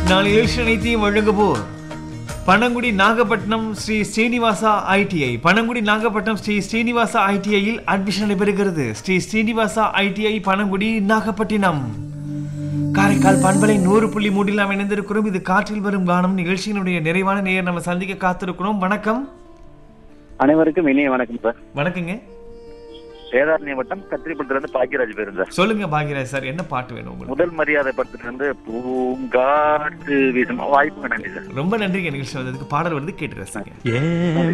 நாலு நிகழ்ச்சி அனைத்தையும் வழங்குவோர் பனங்குடி நாகப்பட்டினம் ஸ்ரீ ஸ்ரீனிவாசா ஐடிஐ பனங்குடி நாகப்பட்டினம் ஸ்ரீ ஸ்ரீனிவாசா ஐடிஐயில் அட்மிஷன் நடைபெறுகிறது ஸ்ரீ ஸ்ரீனிவாசா ஐடிஐ பனங்குடி நாகப்பட்டினம் காரைக்கால் பண்பலை நூறு புள்ளி மூடில் நாம் இணைந்திருக்கிறோம் இது காற்றில் வரும் கானம் நிகழ்ச்சியினுடைய நிறைவான நேரம் நம்ம சந்திக்க காத்திருக்கிறோம் வணக்கம் அனைவருக்கும் இனிய வணக்கம் சார் வணக்கங்க வேதாரண்ய வட்டம் கத்திரிப்பட்டில இருந்து பாக்கியராஜ் பேரும் சார் சொல்லுங்க பாகிராஜ் சார் என்ன பாட்டு வேணும் உங்களுக்கு முதல் மரியாதை படத்துல இருந்து பூங்காற்று வீசும் வாய்ப்பு நன்றி சார் ரொம்ப நன்றிங்க நிகழ்ச்சி வந்ததுக்கு பாடல் வந்து கேட்டு ரசிங்க